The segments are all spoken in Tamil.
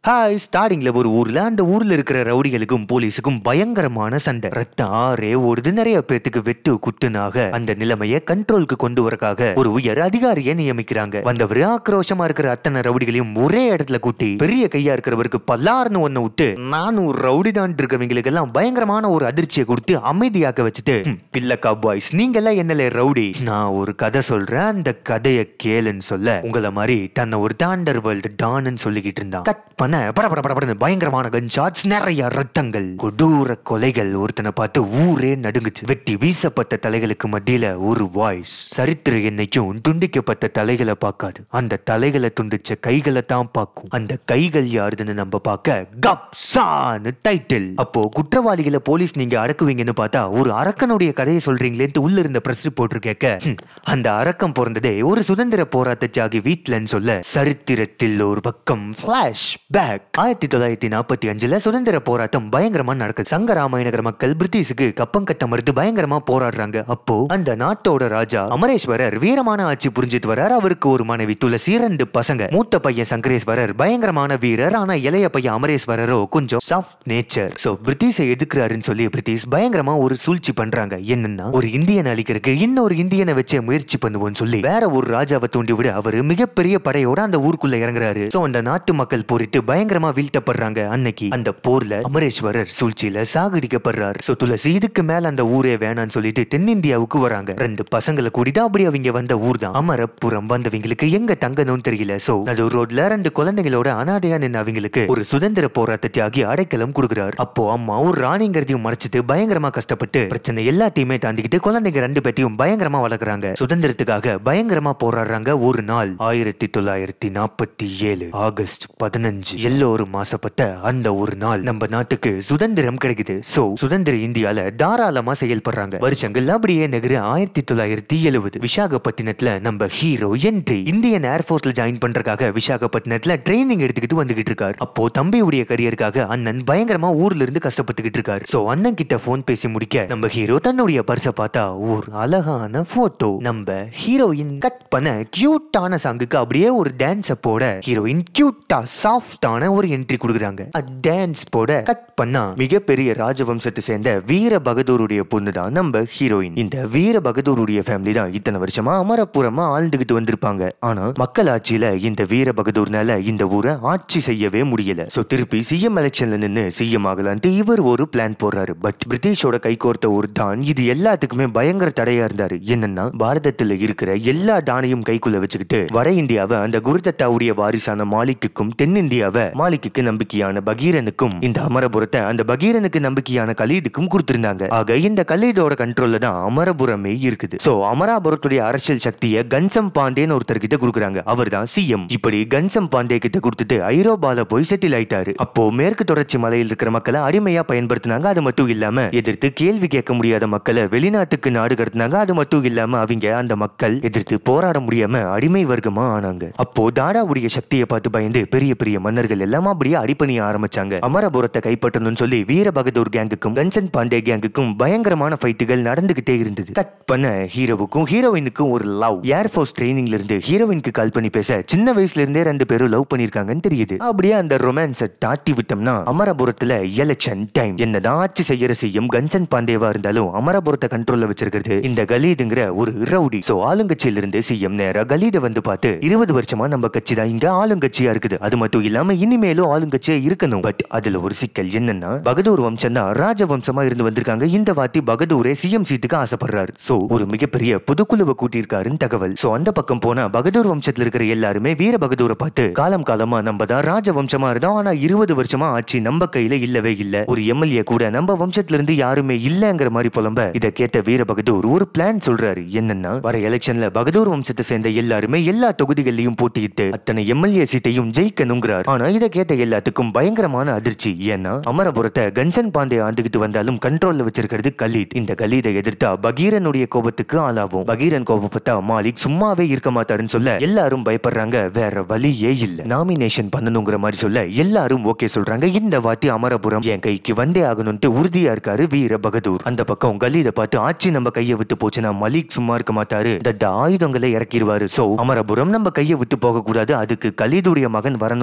ஹாய் ஸ்டார்டிங்ல ஒரு ஊர்ல அந்த ஊர்ல இருக்கிற ரவுடிகளுக்கும் போலீஸுக்கும் பயங்கரமான சண்டை ரத்தம் ஆறே ஓடுது நிறைய பேத்துக்கு வெட்டு குட்டுனாக அந்த நிலைமையை கண்ட்ரோலுக்கு கொண்டு வரக்காக ஒரு உயர் அதிகாரியை நியமிக்கிறாங்க வந்தவர் ஆக்ரோஷமா இருக்கிற அத்தனை ரவுடிகளையும் ஒரே இடத்துல கூட்டி பெரிய கையா இருக்கிறவருக்கு பல்லார்னு ஒண்ணு விட்டு நானும் ரவுடி தான் இருக்கிறவங்களுக்கு எல்லாம் பயங்கரமான ஒரு அதிர்ச்சியை கொடுத்து அமைதியாக்க வச்சுட்டு "ம், பில்லக்கா பாய்ஸ் நீங்க எல்லாம் என்னல ரவுடி நான் ஒரு கதை சொல்றேன் அந்த கதையை கேளுன்னு சொல்ல உங்கள மாதிரி தன்னை ஒரு தாண்டர் வேர்ல்டு டான்னு சொல்லிக்கிட்டு இருந்தான் கட் பண்ண பட பட பட படன்னு பயங்கரமான கன் ஷாட்ஸ் நிறைய ரத்தங்கள் கொடூர கொலைகள் ஒருத்தனை பார்த்து ஊரே நடுங்குச்சு வெட்டி வீசப்பட்ட தலைகளுக்கு மத்தியில ஒரு வாய்ஸ் சரித்திர என்னைக்கும் துண்டிக்கப்பட்ட தலைகளை பார்க்காது அந்த தலைகளை துண்டிச்ச கைகளை தான் பார்க்கும் அந்த கைகள் யாருதுன்னு நம்ம பார்க்க கப்சான்னு டைட்டில் அப்போ குற்றவாளிகளை போலீஸ் நீங்க அடக்குவீங்கன்னு பார்த்தா ஒரு அரக்கனுடைய கதையை சொல்றீங்களேன்ட்டு உள்ள இருந்த பிரஸ் ரிப்போர்ட்டர் கேட்க "ஹம், அந்த அரக்கம் பிறந்ததே ஒரு சுதந்திர போராட்ட தியாகி வீட்லன்னு சொல்ல சரித்திரத்தில் ஒரு பக்கம் பிளாஷ் பேக் ஆயிரத்தி தொள்ளாயிரத்தி நாற்பத்தி அஞ்சுல சுதந்திர போராட்டம் பயங்கரமா நடக்குது சங்கராமாய நகர மக்கள் பிரிட்டிஷுக்கு கப்பம் கட்ட மறுத்து பயங்கரமா போராடுறாங்க அப்போ அந்த நாட்டோட ராஜா அமரேஸ்வரர் வீரமான ஆட்சி புரிஞ்சிட்டு வரார் அவருக்கு ஒரு மனைவி துளசி ரெண்டு பசங்க மூத்த பையன் சங்கரேஸ்வரர் பயங்கரமான வீரர் ஆனா இளைய பையன் அமரேஸ்வரரோ கொஞ்சம் சாஃப்ட் நேச்சர் சோ பிரிட்டிஷை எதுக்குறாருன்னு சொல்லி பிரிட்டிஷ் பயங்கரமா ஒரு சூழ்ச்சி பண்றாங்க என்னன்னா ஒரு இந்தியன் அழிக்கிறதுக்கு இன்னொரு இந்தியனை வச்சே முயற்சி பண்ணுவோம்னு சொல்லி வேற ஒரு ராஜாவை தூண்டி விட அவரு மிகப்பெரிய படையோட அந்த ஊருக்குள்ள இறங்குறாரு சோ அந்த நாட்டு மக்கள் போரிட்டு பயங்கரமா வீழ்த்தப்படுறாங்க அன்னைக்கு அந்த போர்ல அமரேஸ்வரர் சூழ்ச்சியில சாகடிக்கப்படுறார் சோ துளசி இதுக்கு மேல அந்த ஊரே வேணாம்னு சொல்லிட்டு தென்னிந்தியாவுக்கு வராங்க ரெண்டு பசங்களை கூட்டிட்டு அப்படி அவங்க வந்த ஊர் தான் அமரப்புறம் வந்தவங்களுக்கு எங்க தங்கணும்னு தெரியல சோ அது ரோட்ல ரெண்டு குழந்தைகளோட அனாதையா நின்று அவங்களுக்கு ஒரு சுதந்திர போராட்ட தியாகி அடைக்கலம் கொடுக்குறாரு அப்போ அம்மா ஒரு ராணிங்கிறதையும் மறைச்சிட்டு பயங்கரமா கஷ்டப்பட்டு பிரச்சனை எல்லாத்தையுமே தாண்டிக்கிட்டு குழந்தைங்க ரெண்டு பேத்தையும் பயங்கரமா வளர்க்குறாங்க சுதந்திரத்துக்காக பயங்கரமா போராடுறாங்க ஒரு நாள் ஆயிரத்தி தொள்ளாயிரத்தி நாற்பத்தி ஏழு ஆகஸ்ட் பதினஞ்சு எல்லோரும் ஆசைப்பட்ட அந்த ஒரு நாள் நம்ம நாட்டுக்கு சுதந்திரம் கிடைக்குது சோ சுதந்திர இந்தியால தாராளமா செயல்படுறாங்க வருஷங்கள் அப்படியே நகரு ஆயிரத்தி தொள்ளாயிரத்தி எழுபது விசாகப்பட்டினத்துல நம்ம ஹீரோ என்ட்ரி இந்தியன் ஏர்போர்ஸ்ல ஜாயின் பண்றதுக்காக விசாகப்பட்டினத்துல ட்ரைனிங் எடுத்துக்கிட்டு வந்துகிட்டு இருக்காரு அப்போ தம்பியுடைய கரியருக்காக அண்ணன் பயங்கரமா ஊர்ல இருந்து கஷ்டப்பட்டுக்கிட்டு இருக்காரு சோ அண்ணன் கிட்ட போன் பேசி முடிக்க நம்ம ஹீரோ தன்னுடைய பர்ஸ பார்த்தா ஒரு அழகான போட்டோ நம்ம ஹீரோயின் கட் பண்ண கியூட்டான சாங்குக்கு அப்படியே ஒரு டான்ஸ போட ஹீரோயின் கியூட்டா சாஃப்டான ஒரு என்ட்ரி கொடுக்குறாங்க டான்ஸ் போட கட் பண்ணா மிகப்பெரிய ராஜவம்சத்தை சேர்ந்த வீர பகதூருடைய பொண்ணு தான் நம்ம ஹீரோயின் இந்த வீர பகதூருடைய ஃபேமிலி தான் இத்தனை வருஷமா அமரப்புறமா ஆழ்ந்துகிட்டு வந்திருப்பாங்க ஆனா மக்கள் ஆட்சியில இந்த வீர பகதூர்னால இந்த ஊரை ஆட்சி செய்யவே முடியல சோ திருப்பி சிஎம் எலெக்ஷன்ல நின்னு சிஎம் ஆகலான்ட்டு இவர் ஒரு பிளான் போடுறாரு பட் பிரிட்டிஷோட கைகோர்த்த ஒரு டான் இது எல்லாத்துக்குமே பயங்கர தடையா இருந்தாரு என்னன்னா பாரதத்துல இருக்கிற எல்லா டானையும் கைக்குள்ள வச்சுக்கிட்டு வட இந்தியாவை அந்த குருதத்தாவுடைய வாரிசான மாலிக்குக்கும் தென்னிந்தியாவை மாலிக்குக்கு நம்பிக்கையான பகீரனுக்கும் இந்த அமரபுரத்தை அந்த பகீரனுக்கு நம்பிக்கையான கலீதுக்கும் கொடுத்திருந்தாங்க ஆக இந்த கலீதோட கண்ட்ரோல்ல தான் அமரபுரமே இருக்குது சோ அமராபுரத்துடைய அரசியல் சக்தியை கன்சம் பாண்டேன்னு ஒருத்தர் கிட்ட கொடுக்குறாங்க அவர் தான் சிஎம் இப்படி கன்சம் பாண்டே கிட்ட கொடுத்துட்டு ஐரோப்பால போய் செட்டில் ஆயிட்டாரு அப்போ மேற்கு தொடர்ச்சி மலையில் இருக்கிற மக்களை அடிமையா பயன்படுத்தினாங்க அது மட்டும் இல்லாம எதிர்த்து கேள்வி கேட்க முடியாத மக்களை வெளிநாட்டுக்கு நாடு கடத்தினாங்க அது மட்டும் இல்லாம அவங்க அந்த மக்கள் எதிர்த்து போராட முடியாம அடிமை வர்க்கமா ஆனாங்க அப்போ தாடாவுடைய சக்தியை பார்த்து பயந்து பெரிய பெரிய மன்னர்கள் எல்லாம் அப்படியே அடிப்பணிய ஆரம்பிச்சாங்க அமரபுரத்தை கைப்பற்றணும்னு சொல்லி வீர பகதூர் கேங்குக்கும் கன்சன் பாண்டே கேங்குக்கும் பயங்கரமான ஃபைட்டுகள் நடந்துகிட்டே இருந்தது கட் பண்ண ஹீரோவுக்கும் ஹீரோயினுக்கும் ஒரு லவ் ஏர்ஃபோர்ஸ் ட்ரைனிங்ல இருந்து ஹீரோயினுக்கு கால் பண்ணி பேச சின்ன வயசுல இருந்தே ரெண்டு பேரும் லவ் பண்ணிருக்காங்கன்னு தெரியுது அப்படியே அந்த ரொமான்ஸை தாட்டி விட்டோம்னா அமரபுரத்துல எலெக்ஷன் டைம் என்னதான் ஆட்சி செய்யற செய்யும் கன்சன் பாண்டேவா இருந்தாலும் அமரபுரத்தை கண்ட்ரோல்ல வச்சிருக்கிறது இந்த கலீதுங்கிற ஒரு ரவுடி சோ ஆளுங்கட்சியில இருந்து சிஎம் நேரா கலீத வந்து பார்த்து இருபது வருஷமா நம்ம கட்சி தான் இங்க ஆளுங்கட்சியா இருக்குது அது மட்டும் இல்லாம இனிமேலும் ஆளுங்கட்சியா இருக்கணும் பட் அதுல ஒரு சிக்கல் என்னன்னா பகதூர் வம்சம் தான் ராஜவம்சமா இருந்து வந்திருக்காங்க இந்த வாத்தி பகதூரே சிஎம் சீட்டுக்கு ஆசைப்படுறாரு சோ ஒரு மிகப்பெரிய பொதுக்குழுவை கூட்டியிருக்காருன்னு தகவல் சோ அந்த பக்கம் போனா பகதூர் வம்சத்துல இருக்கிற எல்லாருமே வீர பகதூரை பார்த்து காலம் காலமா நம்ம தான் ராஜவம்சமா இருந்தோம் ஆனா இருபது வருஷமா ஆட்சி நம்ம கையில இல்லவே இல்ல ஒரு எம்எல்ஏ கூட நம்ம வம்சத்துல இருந்து யாருமே இல்லங்கிற மாதிரி புலம்ப இத கேட்ட வீர பகதூர் ஒரு பிளான் சொல்றாரு என்னன்னா வர எலெக்ஷன்ல பகதூர் வம்சத்தை சேர்ந்த எல்லாருமே எல்லா தொகுதிகள்லயும் போட்டியிட்டு அத்தனை எம்எல்ஏ சீட்டையும் ஜெயிக்கணுங்கிறார் ஆனா இத கேட்ட எல்லாத்துக்கும் பயங்கரமான அதிர்ச்சி ஏன்னா அமரபுரத்தை கஞ்சன் பாண்டே ஆண்டுகிட்டு வந்தாலும் கண்ட்ரோல்ல வச்சிருக்கிறது கலீத் இந்த கலீதை எதிர்த்தா பகீரனுடைய கோபத்துக்கு ஆளாகும் பகீரன் கோபப்பட்டா மாலிக் சும்மாவே இருக்க மாட்டாருன்னு சொல்ல எல்லாரும் பயப்படுறாங்க வேற வழியே இல்ல நாமினேஷன் பண்ணணுங்கிற மாதிரி சொல்ல எல்லாரும் ஓகே சொல்றாங்க இந்த வாட்டி அமரபுரம் என் கைக்கு வந்தே ஆகணும்ட்டு உறுதியா இருக்காரு வீர பகதூர் அந்த பக்கம் கலீத பார்த்து ஆட்சி நம்ம கையை விட்டு போச்சுன்னா மலிக் சும்மா இருக்க மாட்டாரு தட்ட ஆயுதங்களை இறக்கிடுவாரு சோ அமரபுரம் நம்ம கையை விட்டு போக கூடாது அதுக்கு கலீதுடைய மகன் வரணுங்கிற மாதிரி சொல்ல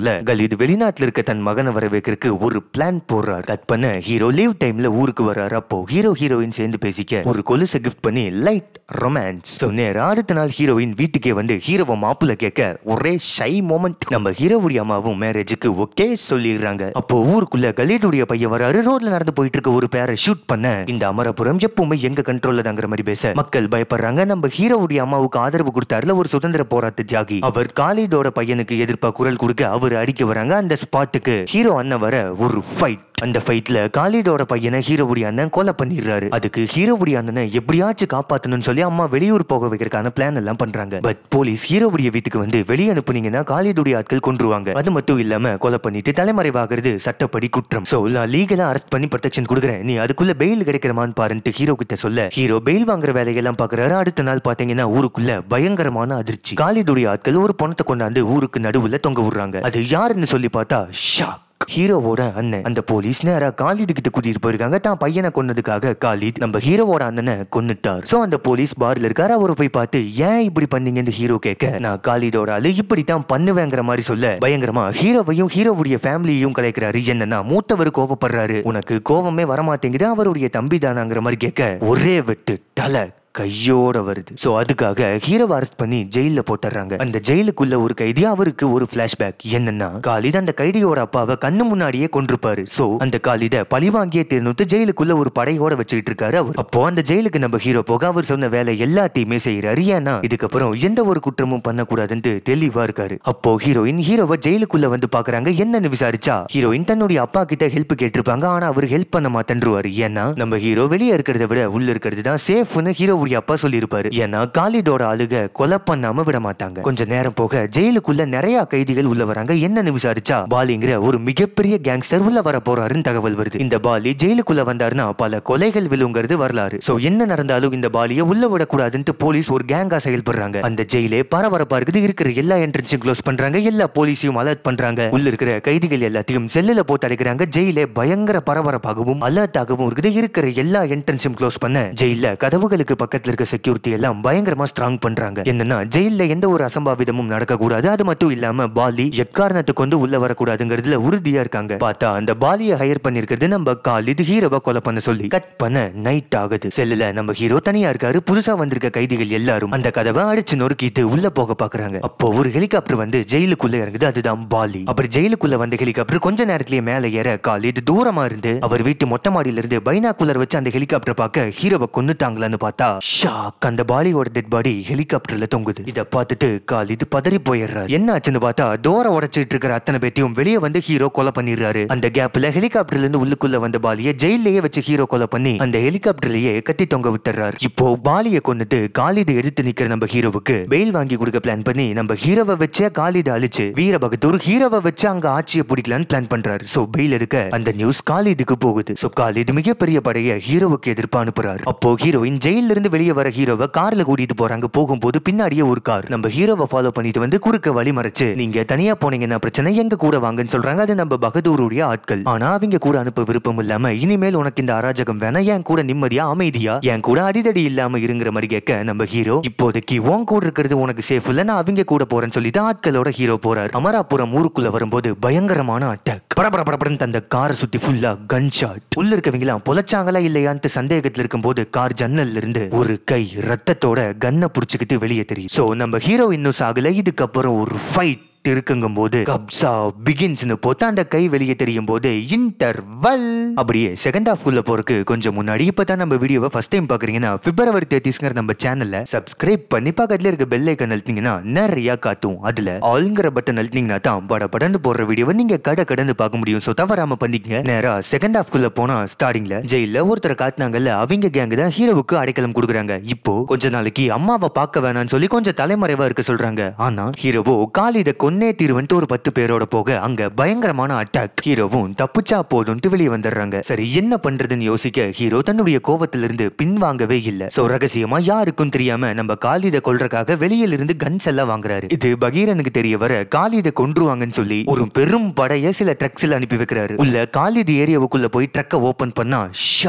சொல்ல கலீத் வெளிநாட்டுல இருக்க தன் மகனை வர வைக்கிறதுக்கு ஒரு பிளான் போடுறார் கட் பண்ண ஹீரோ லீவ் டைம்ல ஊருக்கு வர்றாரு அப்போ ஹீரோ ஹீரோயின் சேர்ந்து பேசிக்க ஒரு கொலுசை கிஃப்ட் பண்ணி லைட் ரொமான்ஸ் ஸோ நேரம் அடுத்த நாள் ஹீரோயின் வீட்டுக்கே வந்து ஹீரோவை மாப்பிள்ள கேட்க ஒரே ஷை மோமெண்ட் நம்ம ஹீரோவுடைய அம்மாவும் மேரேஜுக்கு ஓகே சொல்லிடுறாங்க அப்போ ஊருக்குள்ள கலீதுடைய பையன் வராரு ரோட்ல நடந்து போயிட்டு இருக்க ஒரு பேரை ஷூட் பண்ண இந்த அமரபுரம் எப்பவுமே எங்க கண்ட்ரோல்ல தாங்கிற மாதிரி பேச மக்கள் பயப்படுறாங்க நம்ம ஹீரோவுடைய அம்மாவுக்கு ஆதரவு கொடுத்தாருல ஒரு சுதந்திர போராட்ட தியாகி அவர் காலிதோட பையனுக்கு எதிர்ப்பா குரல் கொடுக்க அவர் அடிக்க வராங்க அந்த ஸ்பாட்டுக்கு ஹீரோ அண்ணன் வர ஒரு ஃபைட் அந்த ஃபைட்ல காலிதோட பையனை ஹீரோவுடைய அண்ணன் கொலை பண்ணிடுறாரு அதுக்கு ஹீரோவுடைய அண்ணனை எப்படியாச்சும் காப்பாத்தணும்னு சொல்லி அம்மா வெளியூர் போக வைக்கிறதுக்கான பிளான் எல்லாம் பண்றாங்க பட் போலீஸ் ஹீரோவுடைய வீட்டுக்கு வந்து வெளியே அனுப்புனீங்கன்னா காலிதுடைய ஆட்கள் கொன்றுவாங்க அது மட்டும் இல்லாம கொலை பண்ணிட்டு தலைமறைவாகிறது சட்டப்படி குற்றம் சோ நான் லீகலா அரெஸ்ட் பண்ணி ப்ரொடெக்ஷன் கொடுக்குறேன் நீ அதுக்குள்ள பெயில் கிடைக்கிறமான்னு பாருன்ட்டு ஹீரோ கிட்ட சொல்ல ஹீரோ பெயில் வாங்குற வேலையெல்லாம் பாக்குறாரு அடுத்த நாள் பாத்தீங்கன்னா ஊருக்குள்ள பயங்கரமான அதிர்ச்சி காலிதுடைய ஆட்கள் ஒரு பணத்தை கொண்டாந்து ஊருக்கு நடுவுல தொங்க விடுறாங்க அது யாருன்னு சொல்லி பார்த்தா ஷாக் ஹீரோவோட அண்ணன் அந்த போலீஸ் நேரா காலிது கிட்ட கூட்டிட்டு போயிருக்காங்க தான் பையனை கொன்னதுக்காக காலித் நம்ம ஹீரோவோட அண்ணனை கொன்னுட்டார் சோ அந்த போலீஸ் பார்ல இருக்காரு அவரை போய் பார்த்து ஏன் இப்படி பண்ணீங்கன்னு ஹீரோ கேட்க நான் காலிதோட ஆளு இப்படித்தான் பண்ணுவேங்கிற மாதிரி சொல்ல பயங்கரமா ஹீரோவையும் ஹீரோவுடைய ஃபேமிலியையும் கலைக்கிறாரு என்னன்னா மூத்தவர் கோவப்படுறாரு உனக்கு கோவமே வரமாட்டேங்குது அவருடைய தம்பி தானாங்கிற மாதிரி கேட்க ஒரே வெட்டு தலை கையோட வருது சோ அதுக்காக ஹீரோவை அரெஸ்ட் பண்ணி ஜெயில போட்டுறாங்க அந்த ஜெயிலுக்குள்ள ஒரு கைதி அவருக்கு ஒரு பிளாஷ்பேக் என்னன்னா காலித் அந்த கைதியோட அப்பாவை கண்ணு முன்னாடியே கொண்டிருப்பாரு சோ அந்த காலித பழிவாங்கியே தேர்ந்து ஜெயிலுக்குள்ள ஒரு படையோட வச்சுக்கிட்டு இருக்காரு அவர் அப்போ அந்த ஜெயிலுக்கு நம்ம ஹீரோ போக அவர் சொன்ன வேலை எல்லாத்தையுமே செய்யறாரு ஏன்னா இதுக்கப்புறம் எந்த ஒரு குற்றமும் பண்ணக்கூடாதுன்னு தெளிவா இருக்காரு அப்போ ஹீரோயின் ஹீரோவை ஜெயிலுக்குள்ள வந்து பாக்குறாங்க என்னன்னு விசாரிச்சா ஹீரோயின் தன்னுடைய அப்பா கிட்ட ஹெல்ப் கேட்டிருப்பாங்க ஆனா அவர் ஹெல்ப் பண்ண மாட்டேன்ருவாரு ஏன்னா நம்ம ஹீரோ வெளியே இருக்கிறத விட உள்ள இருக்கிறது தான் சேஃப்னு ஹீரோவுடைய அப்பா சொல்லியிருப்பாரு ஏன்னா காலிதோட ஆளுக கொலை பண்ணாம விட மாட்டாங்க கொஞ்ச நேரம் போக ஜெயிலுக்குள்ள நிறைய கைதிகள் உள்ள வராங்க என்னன்னு விசாரிச்சா பாலிங்கிற ஒரு மிகப்பெரிய கேங்ஸ்டர் உள்ள வர போறாருன்னு தகவல் வருது இந்த பாலி ஜெயிலுக்குள்ள வந்தாருன்னா பல கொலைகள் விழுங்கிறது வரலாறு சோ என்ன நடந்தாலும் இந்த பாலியை உள்ள விடக்கூடாதுன்ட்டு போலீஸ் ஒரு கேங்கா செயல்படுறாங்க அந்த ஜெயிலே பரபரப்பா இருக்குது இருக்கிற எல்லா என்ட்ரன்ஸையும் க்ளோஸ் பண்றாங்க எல்லா போலீஸையும் அலர்ட் பண்றாங்க உள்ள இருக்கிற கைதிகள் எல்லாத்தையும் செல்லுல போட்டு அடைக்கிறாங்க ஜெயிலே பயங்கர பரபரப்பாகவும் அலர்ட்டாகவும் இருக்குது இருக்கிற எல்லா என்ட்ரன்ஸையும் க்ளோஸ் பண்ண ஜெயில கதவுகளுக்கு பக்கத்துல இருக்க செக்யூரிட்டி எல்லாம் பயங்கரமா ஸ்ட்ராங் பண்றாங்க என்னன்னா ஜெயில எந்த ஒரு அசம்பாவிதமும் நடக்க கூடாது அது மட்டும் இல்லாம பாலி எக்காரணத்தை கொண்டு உள்ள வரக்கூடாதுங்கிறதுல உறுதியா இருக்காங்க பார்த்தா அந்த பாலியை ஹையர் பண்ணிருக்கிறது நம்ம காலித் ஹீரோவை கொலை பண்ண சொல்லி கட் பண்ண நைட் ஆகுது செல்லுல நம்ம ஹீரோ தனியா இருக்காரு புதுசா வந்திருக்க கைதிகள் எல்லாரும் அந்த கதவை அடிச்சு நொறுக்கிட்டு உள்ள போக பாக்குறாங்க அப்போ ஒரு ஹெலிகாப்டர் வந்து ஜெயிலுக்குள்ள இறங்குது அதுதான் பாலி அப்படி ஜெயிலுக்குள்ள வந்த ஹெலிகாப்டர் கொஞ்ச நேரத்திலேயே மேல ஏற காலித் தூரமா இருந்து அவர் வீட்டு மொட்டை மாடியில இருந்து பைனாக்குலர் வச்சு அந்த ஹெலிகாப்டர் பார்க்க ஹீரோவை கொன்னுட்டாங்களான்னு பார்த்தா ஷாக் அந்த பாலியோட டெட் பாடி ஹெலிகாப்டர்ல தொங்குது இத பார்த்துட்டு காலித் பதறி போயிடுறாரு என்ன ஆச்சுன்னு பார்த்தா டோரை உடைச்சிட்டு இருக்கிற அத்தனை பேத்தையும் வெளியே வந்து ஹீரோ கொலை பண்ணிடுறாரு அந்த கேப்ல ஹெலிகாப்டர்ல இருந்து உள்ளுக்குள்ள வந்த பாலியை ஜெயிலேயே வச்சு ஹீரோ கொலை பண்ணி அந்த ஹெலிகாப்டர்லயே கட்டி தொங்க விட்டுறாரு இப்போ பாலியை கொன்னுட்டு காலிதை எதிர்த்து நிக்கிற நம்ம ஹீரோவுக்கு பெயில் வாங்கி கொடுக்க பிளான் பண்ணி நம்ம ஹீரோவை வச்சே காலிதை அழிச்சு வீர பகதூர் ஹீரோவை வச்சு அங்க ஆட்சியை பிடிக்கலான்னு பிளான் பண்றாரு சோ பெயில் எடுக்க அந்த நியூஸ் காலிதுக்கு போகுது சோ காலித் மிகப்பெரிய படைய ஹீரோவுக்கு எதிர்ப்பு அனுப்புறாரு அப்போ ஹீரோயின் ஜெயில இருந்து வெளியே வர ஹீரோவை கார்ல கூட்டிட்டு போறாங்க போகும்போது பின்னாடியே ஒரு கார் நம்ம ஹீரோவை ஃபாலோ பண்ணிட்டு வந்து குறுக்க வழி மறைச்சு நீங்க தனியா போனீங்கன்னா பிரச்சனை எங்க கூட வாங்கன்னு சொல்றாங்க அது நம்ம பகதூருடைய ஆட்கள் ஆனா அவங்க கூட அனுப்ப விருப்பம் இல்லாம இனிமேல் உனக்கு இந்த அராஜகம் வேணா என் கூட நிம்மதியா அமைதியா என் கூட அடிதடி இல்லாம இருங்கிற மாதிரி கேட்க நம்ம ஹீரோ இப்போதைக்கு உன் கூட இருக்கிறது உனக்கு சேஃப் இல்ல நான் அவங்க கூட போறேன்னு சொல்லிட்டு ஆட்களோட ஹீரோ போறாரு அமராபுரம் ஊருக்குள்ள வரும்போது பயங்கரமான அட்டாக் படபட படபடன்னு அந்த காரை சுத்தி ஃபுல்லா கன் ஷாட் உள்ள இருக்கவங்களாம் பொலைச்சாங்களா இல்லையான்ட்டு சந்தேகத்துல இருக்கும்போது கார் ஜன்னல்ல இருந்து ஒரு கை ரத்தத்தோட கன்னை புடிச்சுக்கிட்டு வெளியே தெரியும் சோ நம்ம ஹீரோ இன்னும் சாகல இதுக்கப்புறம் ஒரு ஃபைட் இருக்குங்கும் போது கப்சா பிகின்ஸ்னு போட்டு அந்த கை வெளியே தெரியும் போது இன்டர்வல் அப்படியே செகண்ட் ஹாஃப் உள்ள போறதுக்கு கொஞ்சம் முன்னாடி இப்பதான் நம்ம வீடியோவை ஃபர்ஸ்ட் டைம் பாக்குறீங்கன்னா பிப்ரவரி தேர்ட்டிஸ்ங்கிற நம்ம சேனல்ல சப்ஸ்கிரைப் பண்ணி பக்கத்துல இருக்க பெல் ஐக்கன் அழுத்தினீங்கன்னா நிறைய காட்டும் அதுல ஆல்ங்கிற பட்டன் அழுத்தினீங்கன்னா தான் பட படந்து போடுற வீடியோவை நீங்க கடை கடந்து பார்க்க முடியும் ஸோ தவறாம பண்ணிக்கங்க நேரா செகண்ட் ஹாஃப்குள்ள போனா ஸ்டார்டிங்ல ஜெயில ஒருத்தரை காட்டினாங்கல்ல அவங்க கேங் தான் ஹீரோவுக்கு அடைக்கலம் கொடுக்குறாங்க இப்போ கொஞ்ச நாளைக்கு அம்மாவை பார்க்க வேணாம்னு சொல்லி கொஞ்சம் தலைமறைவா இருக்க சொல்றாங்க ஆனா ஹீரோவோ காலித கொன்னே தீர்வன்ட்டு ஒரு பத்து பேரோட போக அங்க பயங்கரமான அட்டாக் ஹீரோவும் தப்புச்சா போதும்ட்டு வெளியே வந்துடுறாங்க சரி என்ன பண்றதுன்னு யோசிக்க ஹீரோ தன்னுடைய கோவத்திலிருந்து பின்வாங்கவே இல்ல சோ ரகசியமா யாருக்கும் தெரியாம நம்ம காலித கொல்றதுக்காக வெளியில இருந்து கன்ஸ் எல்லாம் வாங்குறாரு இது பகீரனுக்கு தெரிய வர காலித கொன்றுவாங்கன்னு சொல்லி ஒரு பெரும் படைய சில ட்ரக்ஸ்ல அனுப்பி வைக்கிறாரு உள்ள காலிது ஏரியாவுக்குள்ள போய் ட்ரக்க ஓபன் பண்ணா ஷாக்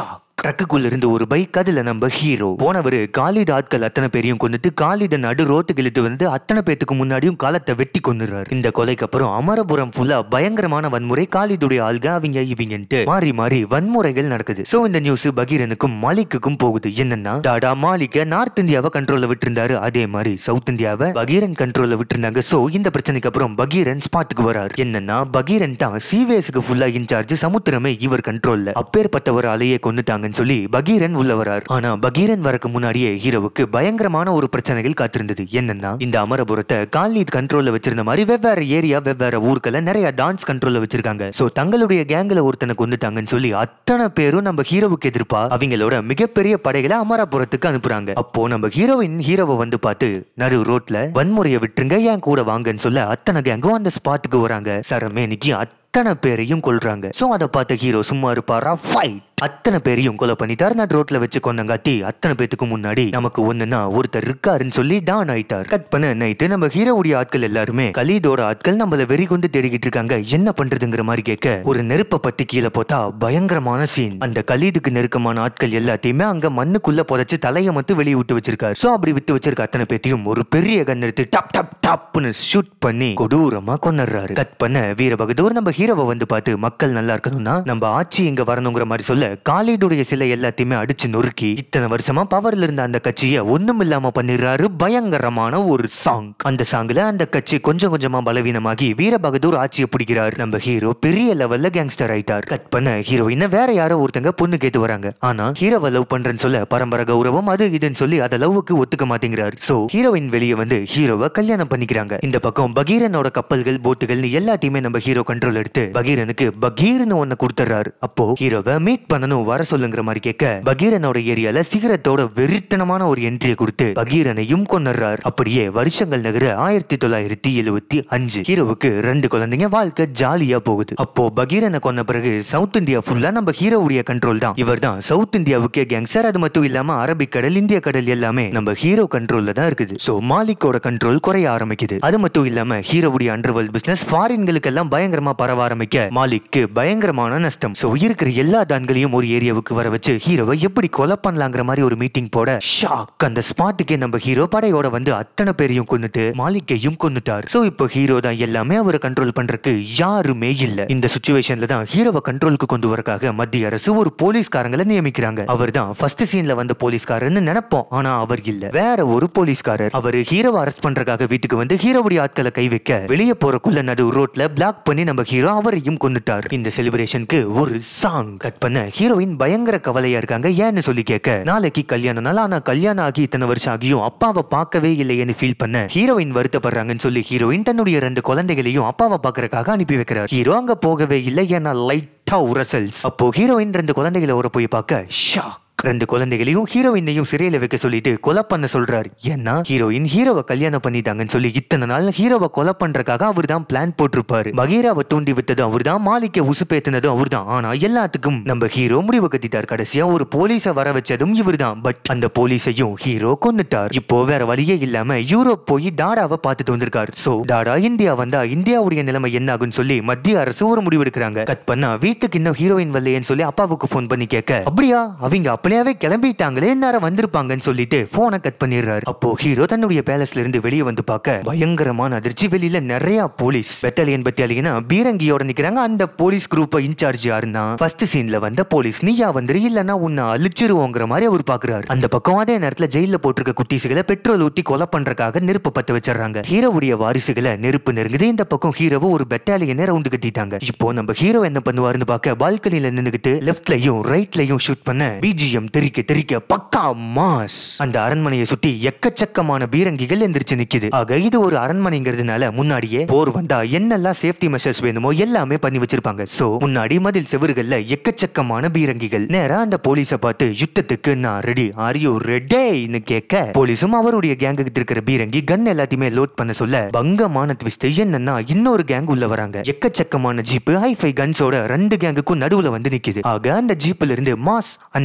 ட்ரக்குக்குள்ள இருந்து ஒரு பைக் அதுல நம்ம ஹீரோ போனவரு காலித் ஆட்கள் அத்தனை பேரையும் கொண்டுட்டு காலித நடு ரோட்டுக்கு இழுத்து வந்து அத்தனை பேத்துக்கு முன்னாடியும் காலத்தை வெட்டி கொண்டுறாரு இந்த கொலைக்கு அப்புறம் அமரபுரம் ஃபுல்லா பயங்கரமான வன்முறை காலிதுடைய ஆள்க அவங்க இவங்கன்ட்டு மாறி மாறி வன்முறைகள் நடக்குது சோ இந்த நியூஸ் பகீரனுக்கும் மாலிக்குக்கும் போகுது என்னன்னா டாடா மாலிக்க நார்த் இந்தியாவை கண்ட்ரோல்ல விட்டிருந்தாரு அதே மாதிரி சவுத் இந்தியாவை பகீரன் கண்ட்ரோல்ல விட்டிருந்தாங்க சோ இந்த பிரச்சனைக்கு அப்புறம் பகீரன் ஸ்பாட்டுக்கு வராரு என்னன்னா பகீரன் தான் சீவேஸ்க்கு ஃபுல்லா இன்சார்ஜ் சமுத்திரமே இவர் கண்ட்ரோல்ல அப்பேற்பட்ட ஒரு அலையை கொண்டுட்டாங்கன்னு சொல்லி பகீரன் உள்ள வரார் ஆனா பகீரன் வரக்கு முன்னாடியே ஹீரோவுக்கு பயங்கரமான ஒரு பிரச்சனைகள் காத்திருந்தது என்னன்னா இந்த அமரபுரத்தை கால்நீட் கண்ட்ரோல்ல வச்சிருந்த மாதிரி வெவ்வேறு ஏரியா வெவ்வேறு ஊர்களை நிறைய டான்ஸ் கண்ட்ரோல்ல வச்சிருக்காங்க சோ தங்களுடைய கேங்ல ஒருத்தனை கொண்டுட்டாங்கன்னு சொல்லி அத்தனை பேரும் நம்ம ஹீரோவுக்கு எதிர்ப்பா அவங்களோட மிகப்பெரிய படைகளை அமராபுரத்துக்கு அனுப்புறாங்க அப்போ நம்ம ஹீரோயின் ஹீரோவை வந்து பார்த்து நடு ரோட்ல வன்முறையை விட்டுருங்க என் கூட வாங்கன்னு சொல்ல அத்தனை கேங்கும் அந்த ஸ்பாட்டுக்கு வராங்க சரமேனிக்கு அத்தனை பேரையும் கொல்றாங்க சோ அதை பார்த்த ஹீரோ சும்மா இருப்பாரா ஃபைட் அத்தனை பேரையும் கொலை பண்ணிட்டார் நட் ரோட்ல வச்சு கொண்டங்காட்டி அத்தனை பேத்துக்கு முன்னாடி நமக்கு ஒண்ணுன்னா ஒருத்தர் இருக்காருன்னு சொல்லி டான் ஆயிட்டார் கட் பண்ண நைட்டு நம்ம ஹீரோவுடைய ஆட்கள் எல்லாருமே கலீதோட ஆட்கள் நம்மள வெறி கொண்டு தேடிக்கிட்டு இருக்காங்க என்ன பண்றதுங்கிற மாதிரி கேட்க ஒரு நெருப்பை பத்தி கீழே போட்டா பயங்கரமான சீன் அந்த கலீதுக்கு நெருக்கமான ஆட்கள் எல்லாத்தையுமே அங்க மண்ணுக்குள்ள புதைச்சு தலையை மட்டும் வெளியே விட்டு வச்சிருக்காரு சோ அப்படி விட்டு வச்சிருக்க அத்தனை பேத்தையும் ஒரு பெரிய கன் எடுத்து டப் டப் டப்னு ஷூட் பண்ணி கொடூரமா கொண்டுறாரு கட் பண்ண வீரபகதூர் நம்ம ஹீரோவை வந்து பார்த்து மக்கள் நல்லா இருக்கணும்னா நம்ம ஆட்சி இங்க வரணுங்கிற மாதிரி சொல்ல காலிதுடைய சிலை எல்லாத்தையுமே அடிச்சு நொறுக்கி இத்தனை வருஷமா பவர்ல இருந்த அந்த கட்சியை ஒண்ணும் இல்லாம பண்ணிடுறாரு பயங்கரமான ஒரு சாங் அந்த சாங்ல அந்த கட்சி கொஞ்சம் கொஞ்சமா பலவீனமாகி வீரபகதூர் ஆட்சியை பிடிக்கிறார் நம்ம ஹீரோ பெரிய லெவல்ல கேங்ஸ்டர் ஆயிட்டார் கட் பண்ண ஹீரோயின வேற யாரோ ஒருத்தங்க பொண்ணு கேட்டு வராங்க ஆனா ஹீரோவை லவ் பண்றேன்னு சொல்ல பரம்பரை கௌரவம் அது இதுன்னு சொல்லி அதை லவ்வுக்கு ஒத்துக்க மாட்டேங்கிறார் சோ ஹீரோயின் வெளியே வந்து ஹீரோவை கல்யாணம் பண்ணிக்கிறாங்க இந்த பக்கம் பகீரனோட கப்பல்கள் போட்டுகள் எல்லாத்தையுமே நம்ம ஹீரோ கண்ட்ரோல் எடுத்து பகீரனுக்கு பகீர்னு ஒண்ணு கொடுத்துறாரு அப்போ ஹீரோவை மீட் பண்ணணும் வர சொல்லுங்கிற மாதிரி கேட்க பகீரனோட ஏரியால சிகரெட்டோட வெறித்தனமான ஒரு என்ட்ரியை கொடுத்து பகீரனையும் கொண்டுறார் அப்படியே வருஷங்கள் நகர ஆயிரத்தி தொள்ளாயிரத்தி எழுவத்தி அஞ்சு ஹீரோவுக்கு ரெண்டு குழந்தைங்க வாழ்க்கை ஜாலியா போகுது அப்போ பகீரனை கொன்ன பிறகு சவுத் இந்தியா ஃபுல்லா நம்ம ஹீரோவுடைய கண்ட்ரோல் தான் இவர் தான் சவுத் இந்தியாவுக்கே கேங்ஸ்டர் அது மட்டும் இல்லாம அரபிக் கடல் இந்திய கடல் எல்லாமே நம்ம ஹீரோ கண்ட்ரோல்ல தான் இருக்குது சோ மாலிக்கோட கண்ட்ரோல் குறைய ஆரம்பிக்குது அது மட்டும் இல்லாம ஹீரோவுடைய அண்டர்வேல்ட் பிசினஸ் ஃபாரின்களுக்கெல்லாம் பயங்கரமா பரவ ஆரம்பிக்க மாலிக்கு பயங்கரமான நஷ்டம் சோ இருக்கிற எல்லா தான்களையும் ஒரு ஏரியாவுக்கு வர வச்சு ஹீரோவை எப்படி கொலை பண்ணலாங்கிற மாதிரி ஒரு மீட்டிங் போட ஷாக் அந்த ஸ்பாட்டுக்கே நம்ம ஹீரோ படையோட வந்து அத்தனை பேரையும் கொன்னுட்டு மாலிக்கையும் கொன்னுட்டார் சோ இப்போ ஹீரோ தான் எல்லாமே அவரை கண்ட்ரோல் பண்றதுக்கு யாருமே இல்ல இந்த சுச்சுவேஷன்ல தான் ஹீரோவை கண்ட்ரோலுக்கு கொண்டு வரக்காக மத்திய அரசு ஒரு போலீஸ்காரங்களை நியமிக்கிறாங்க அவர் தான் ஃபர்ஸ்ட் சீன்ல வந்த போலீஸ்காரர்னு நினைப்போம் ஆனா அவர் இல்ல வேற ஒரு போலீஸ்காரர் அவர் ஹீரோவை அரெஸ்ட் பண்றதுக்காக வீட்டுக்கு வந்து ஹீரோவுடைய ஆட்களை கை வைக்க வெளியே போறக்குள்ள நடு ரோட்ல பிளாக் பண்ணி நம்ம ஹீரோ அவரையும் கொன்னுட்டார் இந்த செலிப்ரேஷனுக்கு ஒரு சாங் கட் பண்ண ஹீரோயின் பயங்கர கவலையா இருக்காங்க ஏன்னு சொல்லி கேட்க நாளைக்கு கல்யாண நாள் ஆனா கல்யாணம் ஆகி இத்தனை வருஷம் ஆகியும் அப்பாவை பார்க்கவே இல்லையேன்னு ஃபீல் பண்ண ஹீரோயின் வருத்தப்படுறாங்கன்னு சொல்லி ஹீரோயின் தன்னுடைய ரெண்டு குழந்தைகளையும் அப்பாவை பார்க்கறதுக்காக அனுப்பி வைக்கிறார் ஹீரோ அங்க போகவே இல்லை ஏன்னா லைட்டா உரசல்ஸ் அப்போ ஹீரோயின் ரெண்டு குழந்தைகளை ஒரு போய் பார்க்க ஷாக் ரெண்டு குழந்தைகளையும் ஹீரோயினையும் சிறையில வைக்க சொல்லிட்டு கொலை பண்ண சொல்றாரு ஏன்னா ஹீரோயின் ஹீரோவை கல்யாணம் பண்ணிட்டாங்கன்னு சொல்லி இத்தனை நாள் ஹீரோவை கொலை பண்றதுக்காக அவர் தான் பிளான் போட்டிருப்பாரு பகீராவை தூண்டி விட்டதும் அவர் தான் மாலிக்க உசுப்பேத்தினதும் அவர் தான் ஆனா எல்லாத்துக்கும் நம்ம ஹீரோ முடிவு கட்டிட்டார் கடைசியா ஒரு போலீஸை வர வச்சதும் இவர் தான் பட் அந்த போலீஸையும் ஹீரோ கொன்னுட்டார் இப்போ வேற வழியே இல்லாம யூரோப் போய் டாடாவை பார்த்துட்டு வந்திருக்காரு சோ டாடா இந்தியா வந்தா இந்தியாவுடைய நிலைமை என்ன ஆகும்னு சொல்லி மத்திய அரசு ஒரு முடிவு எடுக்கிறாங்க கட் பண்ணா வீட்டுக்கு இன்னும் ஹீரோயின் வரலையேன்னு சொல்லி அப்பாவுக்கு ஃபோன் பண்ணி கேட்க அப்படியா அவங்க அப்படியாவே கிளம்பிட்டாங்களே நேரம் வந்திருப்பாங்கன்னு சொல்லிட்டு போனை கட் பண்ணிடுறாரு அப்போ ஹீரோ தன்னுடைய பேலஸ்ல இருந்து வெளியே வந்து பார்க்க பயங்கரமான அதிர்ச்சி வெளியில நிறைய போலீஸ் பெட்டாலியன் பத்தியாலியனா பீரங்கியோட நிக்கிறாங்க அந்த போலீஸ் குரூப் இன்சார்ஜ் யாருன்னா ஃபர்ஸ்ட் சீன்ல வந்த போலீஸ் நீயா வந்துரு இல்லனா உன்னை அழிச்சிருவோங்கிற மாதிரி அவர் பாக்குறாரு அந்த பக்கம் அதே நேரத்துல ஜெயில போட்டிருக்க குட்டீசுகளை பெட்ரோல் ஊத்தி கொலை பண்றதுக்காக நெருப்பு பத்த வச்சிடறாங்க ஹீரோவுடைய வாரிசுகளை நெருப்பு நெருங்குது இந்த பக்கம் ஹீரோவை ஒரு பெட்டாலியனை ரவுண்டு கட்டிட்டாங்க இப்போ நம்ம ஹீரோ என்ன பண்ணுவாருன்னு பார்க்க பால்கனில நின்னுகிட்டு லெஃப்ட்லயும் ரைட்லயும் ஷூட் பண்ண பிஜிஎம் தெறிக்க தெறிக்க பக்கா மாஸ் அந்த அரண்மனையை சுத்தி எக்கச்சக்கமான பீரங்கிகள் எந்திரிச்சு நிக்குது ஆக இது ஒரு அரண்மனைங்கிறதுனால முன்னாடியே போர் வந்தா என்னெல்லாம் சேஃப்டி மெஷர்ஸ் வேணுமோ எல்லாமே பண்ணி வச்சிருப்பாங்க சோ முன்னாடி மதில் செவறுகள்ல எக்கச்சக்கமான பீரங்கிகள் நேரா அந்த போலீஸ பார்த்து யுத்தத்துக்கு நான் ரெடி ஆர் யூ ரெடேன்னு கேட்க போலீஸும் அவருடைய கேங்கு கிட்ட இருக்கிற பீரங்கி கன் எல்லாத்தையுமே லோட் பண்ண சொல்ல பங்கமான ட்விஸ்ட் என்னன்னா இன்னொரு கேங் உள்ள வராங்க எக்கச்சக்கமான ஜீப் ஹைஃபை கன்ஸோட ரெண்டு கேங்குக்கும் நடுவுல வந்து நிக்குது ஆக அந்த ஜீப்ல இருந்து மாஸ் அண்ட் கிளாஸ்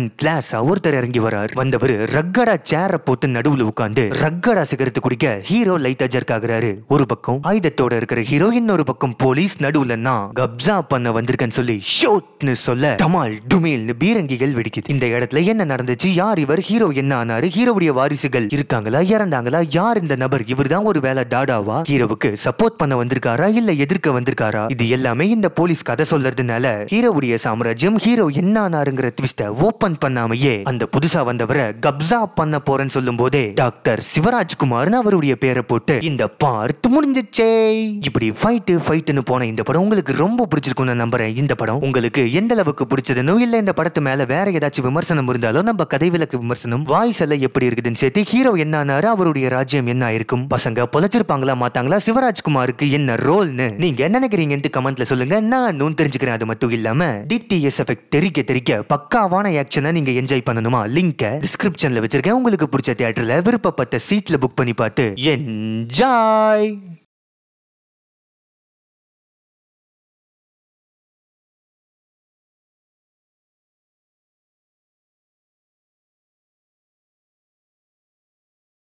மாசா ஒருத்தர் இறங்கி வரார் வந்தவர் ரக்கடா சேர போட்டு நடுவுல உட்கார்ந்து ரக்கடா சிகரெட் குடிக்க ஹீரோ லைட்டா ஜர்க் ஆகுறாரு ஒரு பக்கம் ஆயுதத்தோட இருக்கிற ஹீரோ இன்னொரு பக்கம் போலீஸ் நடுவுல நான் கப்சா பண்ண வந்திருக்கேன்னு சொல்லி ஷோட்னு சொல்ல டமால் டுமீல்னு பீரங்கிகள் வெடிக்குது இந்த இடத்துல என்ன நடந்துச்சு யார் இவர் ஹீரோ என்ன ஆனாரு ஹீரோவுடைய வாரிசுகள் இருக்காங்களா இறந்தாங்களா யார் இந்த நபர் இவர்தான் ஒரு வேலை டாடாவா ஹீரோவுக்கு சப்போர்ட் பண்ண வந்திருக்காரா இல்ல எதிர்க்க வந்திருக்காரா இது எல்லாமே இந்த போலீஸ் கதை சொல்றதுனால ஹீரோவுடைய சாம்ராஜ்யம் ஹீரோ என்ன ஆனாருங்கிற ட்விஸ்ட ஓபன் பண்ணாமையே அந்த புதுசா வந்தவரை கப்சா பண்ண போறேன்னு சொல்லும் போதே டாக்டர் சிவராஜ்குமார்னு அவருடைய பேரை போட்டு இந்த பார்ட் முடிஞ்சிச்சே இப்படி ஃபைட்டு ஃபைட்டுன்னு போன இந்த படம் உங்களுக்கு ரொம்ப பிடிச்சிருக்கும் நான் நம்புறேன் இந்த படம் உங்களுக்கு எந்த அளவுக்கு பிடிச்சதுனோ இல்ல இந்த படத்து மேல வேற ஏதாச்சும் விமர்சனம் இருந்தாலும் நம்ம கதை விளக்கு விமர்சனம் வாய்ஸ் எல்லாம் எப்படி இருக்குதுன்னு சேர்த்து ஹீரோ என்ன ஆனாரு அவருடைய ராஜ்யம் என்ன ஆயிருக்கும் பசங்க பொழைச்சிருப்பாங்களா மாத்தாங்களா சிவராஜ்குமாருக்கு என்ன ரோல்னு நீங்க என்ன நினைக்கிறீங்கன்ட்டு கமெண்ட்ல சொல்லுங்க நான் நூன் தெரிஞ்சுக்கிறேன் அது மட்டும் இல்லாம டிடிஎஸ் எஃபெக்ட் தெரிக்க தெரிக்க பக்காவான ஆக்ஷனை நீங்க என்ஜாய் பண்ணணுமா லிங்க டிஸ்கிரிப்ஷன்ல வச்சிருக்கேன் உங்களுக்கு பிடிச்ச தியேட்டர்ல விருப்பப்பட்ட சீட்ல புக் பண்ணி பார்த்து என்ஜாய்